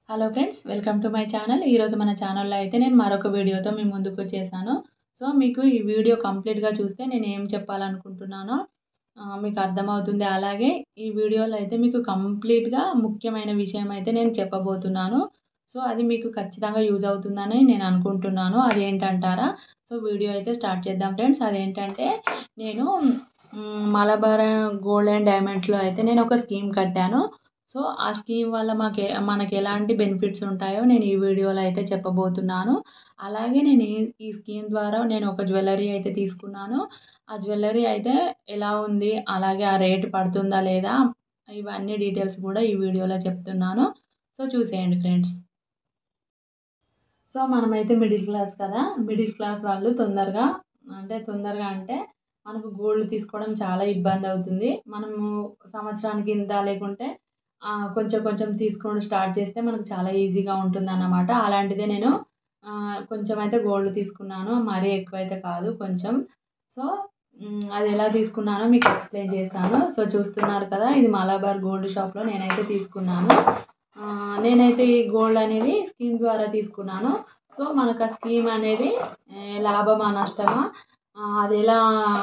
hello friends welcome to my channel ఈరోజు మన ఛానల్లో అయితే నేను మరొక వీడియోతో మీ ముందుకు వచ్చేసాను సో మీకు ఈ వీడియో కంప్లీట్గా చూస్తే నేను ఏం చెప్పాలనుకుంటున్నానో ఆ, మీకు అర్థమవుతుంది అలాగే ఈ వీడియోలో అయితే మీకు కంప్లీట్గా ముఖ్యమైన విషయం అయితే నేను చెప్పబోతున్నాను సో అది మీకు ఖచ్చితంగా యూజ్ అవుతుందని నేను అనుకుంటున్నాను అదేంటంటారా సో వీడియో అయితే స్టార్ట్ చేద్దాం ఫ్రెండ్స్ అదేంటంటే నేను మ్, మలబార్ గోల్డ్ అండ్ డైమండ్స్లో అయితే నేను ఒక స్కీమ్ కట్టాను సో ఆ స్కీమ్ వల్ల మాకు మనకి ఎలాంటి బెనిఫిట్స్ ఉంటాయో నేను ఈ వీడియోలో అయితే చెప్పబోతున్నాను అలాగే నేను ఈ ఈ స్కీమ్ ద్వారా నేను ఒక జ్యువెలరీ అయితే తీసుకున్నాను ఆ జ్యువెలరీ అయితే ఎలా ఉంది అలాగే ఆ రేట్ పడుతుందా లేదా ఇవన్నీ డీటెయిల్స్ కూడా ఈ వీడియోలో చెప్తున్నాను సో చూసేయండి ఫ్రెండ్స్ సో మనమైతే మిడిల్ క్లాస్ కదా మిడిల్ క్లాస్ వాళ్ళు తొందరగా అంటే తొందరగా అంటే మనకు గోల్డ్ తీసుకోవడం చాలా ఇబ్బంది అవుతుంది మనము సంవత్సరానికి ఇంత లేకుంటే ఆ, కొంచెం కొంచెం తీసుకోవడం స్టార్ట్ చేస్తే మనకు చాలా ఈజీగా ఉంటుంది అన్నమాట అలాంటిదే నేను ఆ, కొంచెం అయితే గోల్డ్ తీసుకున్నాను మరీ ఎక్కువ అయితే కాదు కొంచెం సో మ్, అది ఎలా తీసుకున్నానో మీకు ఎక్స్ప్లెయిన్ చేస్తాను సో చూస్తున్నారు కదా ఇది మలబార్ గోల్డ్ షాప్లో నేనైతే తీసుకున్నాను ఆ, నేనైతే ఈ గోల్డ్ అనేది స్కీమ్ ద్వారా తీసుకున్నాను సో మనకు ఆ స్కీమ్ అనేది ఏ, లాభమా నష్టమా ఆ, అది ఎలా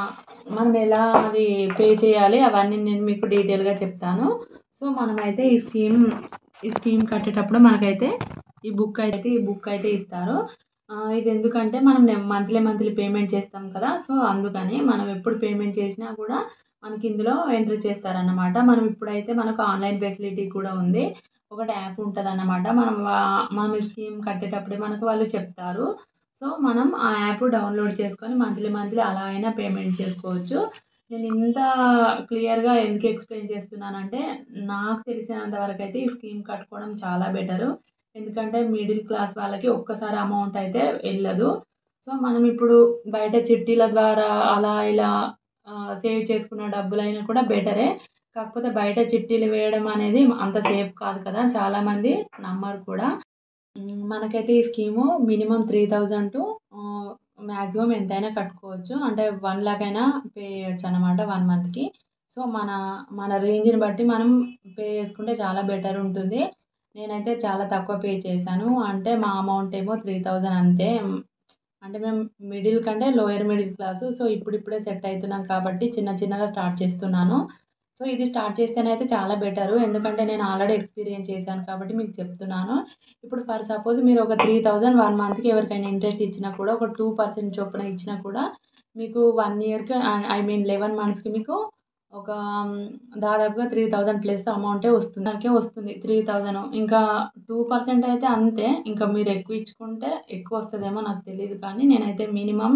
మనం ఎలా అది పే చేయాలి అవన్నీ నేను మీకు డీటెయిల్గా చెప్తాను సో మనమైతే ఈ స్కీమ్ ఈ స్కీమ్ కట్టేటప్పుడు మనకైతే ఈ బుక్ అయితే ఈ బుక్ అయితే ఇస్తారు ఆ, ఇది ఎందుకంటే మనం మంత్లీ మంత్లీ పేమెంట్ చేస్తాం కదా సో అందుకని మనం ఎప్పుడు పేమెంట్ చేసినా కూడా మనకి ఇందులో ఎంట్రీ చేస్తారన్నమాట మనం ఇప్పుడైతే మనకు ఆన్లైన్ ఫెసిలిటీ కూడా ఉంది ఒకటి యాప్ ఉంటుంది అన్నమాట మనం వా- మనం ఈ స్కీమ్ కట్టేటప్పుడే మనకు వాళ్ళు చెప్తారు సో మనం ఆ యాప్ డౌన్లోడ్ చేసుకొని మంత్లీ మంత్లీ అలా అయినా పేమెంట్ చేసుకోవచ్చు నేను ఇంత క్లియర్గా ఎందుకు ఎక్స్ప్లెయిన్ చేస్తున్నానంటే నాకు తెలిసినంత వరకు అయితే ఈ స్కీమ్ కట్టుకోవడం చాలా బెటరు ఎందుకంటే మిడిల్ క్లాస్ వాళ్ళకి ఒక్కసారి అమౌంట్ అయితే వెళ్ళదు సో మనం ఇప్పుడు బయట చిట్టీల ద్వారా అలా ఇలా సేవ్ చేసుకున్న డబ్బులైనా కూడా బెటరే కాకపోతే బయట చిట్టీలు వేయడం అనేది అంత సేఫ్ కాదు కదా చాలామంది నమ్మరు కూడా మ్, మనకైతే ఈ scheme minimum three thousand to maximum ఎంతైనా కట్టుకోవచ్చు అంటే వన్ లాక్ అయినా పే చేయొచ్చు అనమాట వన్ మంత్కి సో మన మన రేంజ్ని బట్టి మనం పే చేసుకుంటే చాలా బెటర్ ఉంటుంది నేనైతే చాలా తక్కువ పే చేశాను అంటే మా అమౌంట్ ఏమో త్రీ థౌజండ్ అంతే అంటే మేము మిడిల్ కంటే లోయర్ మిడిల్ క్లాసు సో ఇప్పుడిప్పుడే సెట్ అవుతున్నాం కాబట్టి చిన్న చిన్నగా స్టార్ట్ చేస్తున్నాను సో ఇది స్టార్ట్ చేస్తేనైతే చాలా బెటరు ఎందుకంటే నేను ఆల్రెడీ ఎక్స్పీరియన్స్ చేశాను కాబట్టి మీకు చెప్తున్నాను ఇప్పుడు ఫర్ సపోజ్ మీరు ఒక త్రీ థౌజండ్ వన్ మంత్కి ఎవరికైనా ఇంట్రెస్ట్ ఇచ్చినా కూడా ఒక టూ పర్సెంట్ చొప్పున ఇచ్చినా కూడా మీకు వన్ ఇయర్కి ఐ మీన్ లెవెన్ మంత్స్కి మీకు ఒక మ్, దాదాపుగా త్రీ థౌజండ్ ప్లస్ అమౌంటే వస్తుంది దానికే వస్తుంది త్రీ థౌజండ్ ఇంకా టూ పర్సెంట్ అయితే అంతే ఇంకా మీరు ఎక్కువ ఇచ్చుకుంటే ఎక్కువ వస్తుందేమో నాకు తెలియదు కానీ నేనైతే మినిమం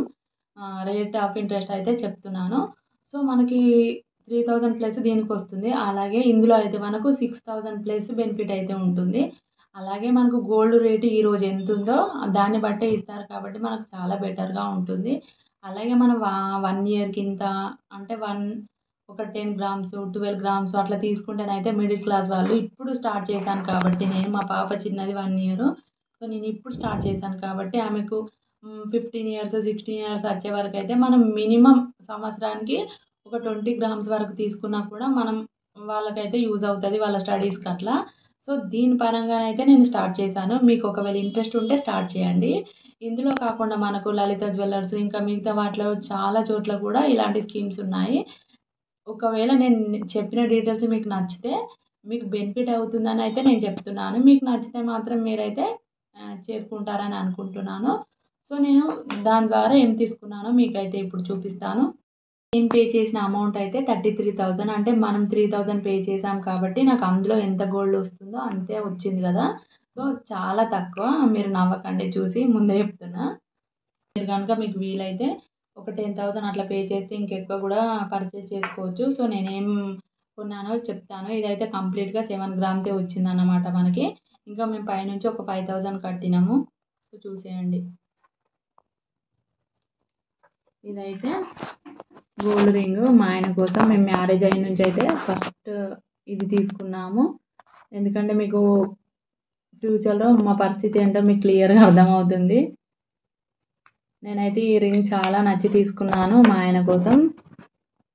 రేట్ ఆఫ్ ఇంట్రెస్ట్ అయితే చెప్తున్నాను సో మనకి త్రీ థౌజండ్ ప్లస్ దీనికి వస్తుంది అలాగే ఇందులో అయితే మనకు సిక్స్ థౌజండ్ ప్లస్ బెనిఫిట్ అయితే ఉంటుంది అలాగే మనకు గోల్డ్ రేటు ఈ రోజు ఎంత ఉందో దాన్ని బట్టే ఇస్తారు కాబట్టి మనకు చాలా బెటర్గా ఉంటుంది అలాగే మనం వన్ ఇయర్కి ఇంత అంటే వన్ ఒక టెన్ గ్రామ్స్ ట్వెల్వ్ గ్రామ్స్ అట్లా తీసుకుంటేనైతే మిడిల్ క్లాస్ వాళ్ళు ఇప్పుడు స్టార్ట్ చేశాను కాబట్టి నేను మా పాప చిన్నది వన్ ఇయర్ సో నేను ఇప్పుడు స్టార్ట్ చేశాను కాబట్టి ఆమెకు ఫిఫ్టీన్ ఇయర్స్ సిక్స్టీన్ ఇయర్స్ వచ్చే వరకు అయితే మనం మినిమం సంవత్సరానికి ఒక ట్వంటీ గ్రామ్స్ వరకు తీసుకున్నా కూడా మనం వాళ్ళకైతే యూజ్ అవుతుంది వాళ్ళ స్టడీస్కి అట్లా సో దీని పరంగానైతే నేను స్టార్ట్ చేశాను మీకు ఒకవేళ ఇంట్రెస్ట్ ఉంటే స్టార్ట్ చేయండి ఇందులో కాకుండా మనకు లలిత జ్యువెలర్స్ ఇంకా మిగతా వాటిలో చాలా చోట్ల కూడా ఇలాంటి స్కీమ్స్ ఉన్నాయి ఒకవేళ నేను చెప్పిన డీటెయిల్స్ మీకు నచ్చితే మీకు బెనిఫిట్ అవుతుందని అయితే నేను చెప్తున్నాను మీకు నచ్చితే మాత్రం మీరైతే ఆ, చేసుకుంటారని అనుకుంటున్నాను సో నేను దాని ద్వారా ఏం తీసుకున్నానో మీకైతే ఇప్పుడు చూపిస్తాను నేను పే చేసిన అమౌంట్ అయితే థర్టీ త్రీ థౌజండ్ అంటే మనం త్రీ థౌజండ్ పే చేసాం కాబట్టి నాకు అందులో ఎంత గోల్డ్ వస్తుందో అంతే వచ్చింది కదా సో చాలా తక్కువ మీరు నవ్వకండి చూసి ముందే చెప్తున్నా మీరు కనుక మీకు వీలైతే ఒక టెన్ థౌసండ్ అట్లా పే చేస్తే ఇంకెక్కువ కూడా పర్చేస్ చేసుకోవచ్చు సో నేనేం కొన్నానో చెప్తాను ఇదైతే కంప్లీట్గా సెవెన్ గ్రామ్సే వచ్చింది అన్నమాట మనకి ఇంకా మేము పైనుంచి ఒక ఫైవ్ థౌసండ్ కట్టినాము సో చూసేయండి ఇదైతే గోల్డ్ రింగ్ మా ఆయన కోసం మేము మ్యారేజ్ అయిన నుంచి అయితే ఫస్ట్ ఇది తీసుకున్నాము ఎందుకంటే మీకు ఫ్యూచర్లో మా పరిస్థితి ఏంటో మీకు క్లియర్గా అర్థమవుతుంది నేనైతే ఈ రింగ్ చాలా నచ్చి తీసుకున్నాను మా ఆయన కోసం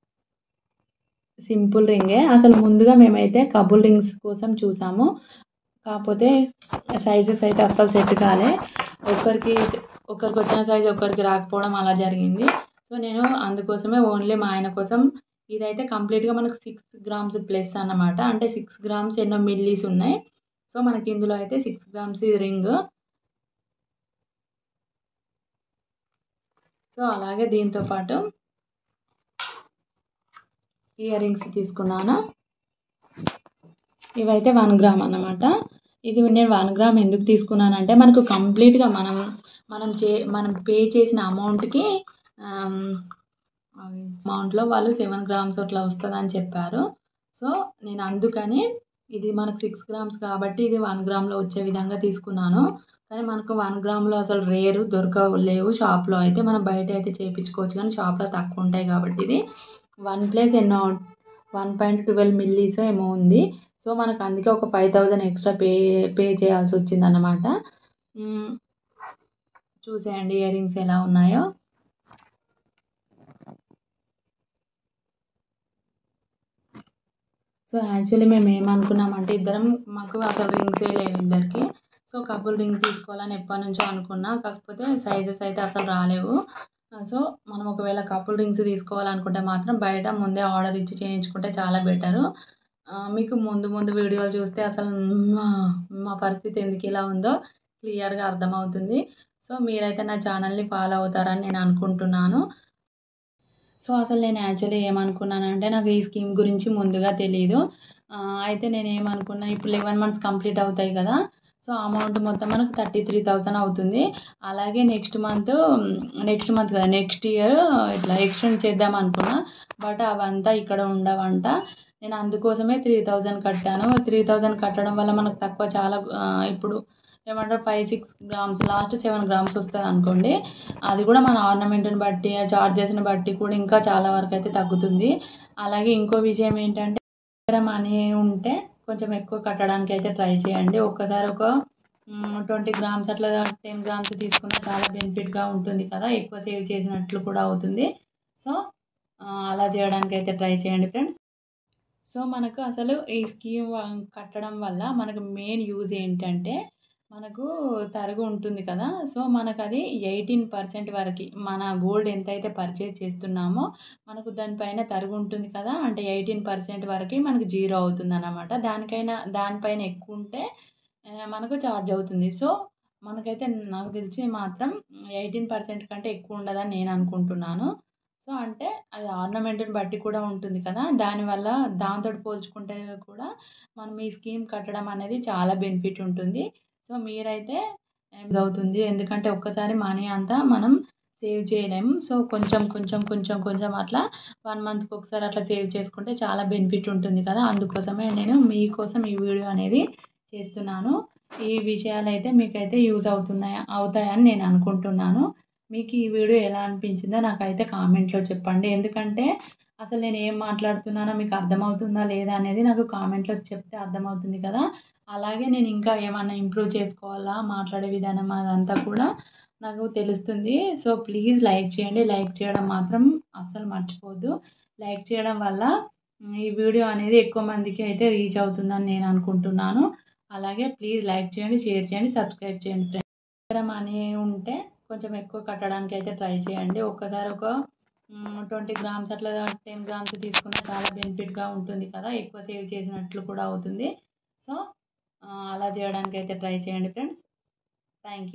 సింపుల్ రింగే అసలు ముందుగా మేమైతే కబుల్ రింగ్స్ కోసం చూసాము కాకపోతే సైజెస్ అయితే అస్సలు సెట్ కాలే ఒక్కరికి ఒక్కరికి వచ్చిన సైజ్ ఒక్కరికి రాకపోవడం అలా జరిగింది సో నేను అందుకోసమే ఓన్లీ మా ఆయన కోసం ఇదైతే కంప్లీట్గా మనకు సిక్స్ గ్రామ్స్ ప్లస్ అన్నమాట అంటే సిక్స్ గ్రామ్స్ ఎన్నో మిల్లీస్ ఉన్నాయి సో మనకి ఇందులో అయితే సిక్స్ గ్రామ్స్ రింగ్ సో అలాగే దీంతో పాటు ఇయర్ రింగ్స్ తీసుకున్నాను ఇవైతే వన్ గ్రామ్ అన్నమాట ఇది నేను వన్ గ్రామ్ ఎందుకు తీసుకున్నానంటే మనకు కంప్లీట్గా మనం మనం చే మనం పే చేసిన అమౌంట్కి అమౌంట్లో వాళ్ళు సెవెన్ గ్రామ్స్ అట్లా వస్తుందని చెప్పారు సో నేను అందుకని ఇది మనకు సిక్స్ గ్రామ్స్ కాబట్టి ఇది వన్ గ్రామ్లో వచ్చే విధంగా తీసుకున్నాను కానీ మనకు వన్ గ్రామ్లో అసలు రేరు దొరకలేవు షాప్లో అయితే మనం బయట అయితే చేయించుకోవచ్చు కానీ షాప్లో తక్కువ ఉంటాయి కాబట్టి ఇది వన్ ప్లస్ ఎన్నో వన్ పాయింట్ ట్వెల్వ్ మిల్లీస్ ఏమో ఉంది సో మనకు అందుకే ఒక five thousand extra pay pay చేయాల్సి వచ్చిందన్నమాట చూసేయండి ఇయర్ రింగ్స్ ఎలా ఉన్నాయో సో యాక్చువల్లీ మేము ఏమనుకున్నామంటే ఇద్దరం మాకు అసలు రింగ్సే లేవు ఇద్దరికి సో కపుల్ రింగ్ తీసుకోవాలని ఎప్పటి నుంచో అనుకున్నా కాకపోతే సైజెస్ అయితే అసలు రాలేవు సో మనం ఒకవేళ కపుల్ రింగ్స్ తీసుకోవాలనుకుంటే మాత్రం బయట ముందే ఆర్డర్ ఇచ్చి చేయించుకుంటే చాలా బెటరు మీకు ముందు ముందు వీడియోలు చూస్తే అసలు మా మా పరిస్థితి ఎందుకు ఇలా ఉందో క్లియర్గా అర్థమవుతుంది సో మీరైతే నా ఛానల్ని ఫాలో అవుతారని నేను అనుకుంటున్నాను సో అసలు నేను యాక్చువల్లీ ఏమనుకున్నానంటే నాకు ఈ స్కీమ్ గురించి ముందుగా తెలియదు అయితే నేను ఏమనుకున్నా ఇప్పుడు లెవెన్ మంత్స్ కంప్లీట్ అవుతాయి కదా సో అమౌంట్ మొత్తం మనకు థర్టీ త్రీ థౌసండ్ అవుతుంది అలాగే నెక్స్ట్ మంత్ నెక్స్ట్ మంత్ కదా నెక్స్ట్ ఇయర్ ఇట్లా ఎక్స్టెండ్ చేద్దాం అనుకున్నా బట్ అవంతా ఇక్కడ ఉండవంట నేను అందుకోసమే త్రీ థౌజండ్ కట్టాను త్రీ థౌజండ్ కట్టడం వల్ల మనకు తక్కువ చాలా ఇప్పుడు ఏమంటారు five six grams last seven grams వస్తుంది అనుకోండి అది కూడా మన ఆర్నమెంట్ని బట్టి చార్జెస్ని బట్టి కూడా ఇంకా చాలా వరకు అయితే తగ్గుతుంది అలాగే ఇంకో విషయం ఏంటంటే దగ్గర మనీ ఉంటే కొంచెం ఎక్కువ కట్టడానికి అయితే ట్రై చేయండి ఒక్కసారి ఒక ట్వంటీ గ్రామ్స్ అట్లా టెన్ గ్రామ్స్ తీసుకున్న చాలా బెనిఫిట్గా ఉంటుంది కదా ఎక్కువ సేవ్ చేసినట్లు కూడా అవుతుంది సో అలా చేయడానికి అయితే ట్రై చేయండి ఫ్రెండ్స్ సో మనకు అసలు ఈ స్కీమ్ కట్టడం వల్ల మనకు మెయిన్ యూజ్ ఏంటంటే మనకు తరుగు ఉంటుంది కదా సో మనకు అది ఎయిటీన్ పర్సెంట్ వరకు మన గోల్డ్ ఎంతైతే పర్చేజ్ చేస్తున్నామో మనకు దానిపైన తరుగు ఉంటుంది కదా అంటే ఎయిటీన్ పర్సెంట్ వరకు మనకు జీరో అవుతుంది అన్నమాట దానికైనా దానిపైన ఎక్కువ ఉంటే మనకు ఛార్జ్ అవుతుంది సో మనకైతే నాకు తెలిసి మాత్రం ఎయిటీన్ పర్సెంట్ కంటే ఎక్కువ ఉండదని నేను అనుకుంటున్నాను సో అంటే అది ఆర్నమెంట్ని బట్టి కూడా ఉంటుంది కదా దానివల్ల దాంతో పోల్చుకుంటే కూడా మనం ఈ స్కీమ్ కట్టడం అనేది చాలా బెనిఫిట్ ఉంటుంది సో మీరైతే యూజ్ అవుతుంది ఎందుకంటే ఒక్కసారి మనీ అంతా మనం సేవ్ చేయలేము సో కొంచెం కొంచెం కొంచెం కొంచెం అట్లా వన్ మంత్కి ఒకసారి అట్లా సేవ్ చేసుకుంటే చాలా బెనిఫిట్ ఉంటుంది కదా అందుకోసమే నేను మీకోసం ఈ వీడియో అనేది చేస్తున్నాను ఈ విషయాలు అయితే మీకైతే యూజ్ అవుతున్నాయి అవుతాయని నేను అనుకుంటున్నాను మీకు ఈ వీడియో ఎలా అనిపించిందో నాకైతే కామెంట్లో చెప్పండి ఎందుకంటే అసలు నేను ఏం మాట్లాడుతున్నానో మీకు అర్థమవుతుందా లేదా అనేది నాకు కామెంట్లో చెప్తే అర్థమవుతుంది కదా అలాగే నేను ఇంకా ఏమన్నా ఇంప్రూవ్ చేసుకోవాలా మాట్లాడే విధానం అదంతా కూడా నాకు తెలుస్తుంది సో ప్లీజ్ లైక్ చేయండి లైక్ చేయడం మాత్రం అస్సలు మర్చిపోవద్దు లైక్ చేయడం వల్ల ఈ వీడియో అనేది ఎక్కువ మందికి అయితే రీచ్ అవుతుందని నేను అనుకుంటున్నాను అలాగే ప్లీజ్ లైక్ చేయండి షేర్ చేయండి సబ్స్క్రైబ్ చేయండి ఫ్రెండ్స్ దగ్గర మనీ ఉంటే కొంచెం ఎక్కువ కట్టడానికి అయితే ట్రై చేయండి ఒక్కసారి ఒక ట్వంటీ గ్రామ్స్ అట్లా టెన్ గ్రామ్స్ తీసుకున్న చాలా బెనిఫిట్గా ఉంటుంది కదా ఎక్కువ సేవ్ చేసినట్లు కూడా అవుతుంది సో అలా చేయడానికి అయితే ట్రై చేయండి ఫ్రెండ్స్ థ్యాంక్ యూ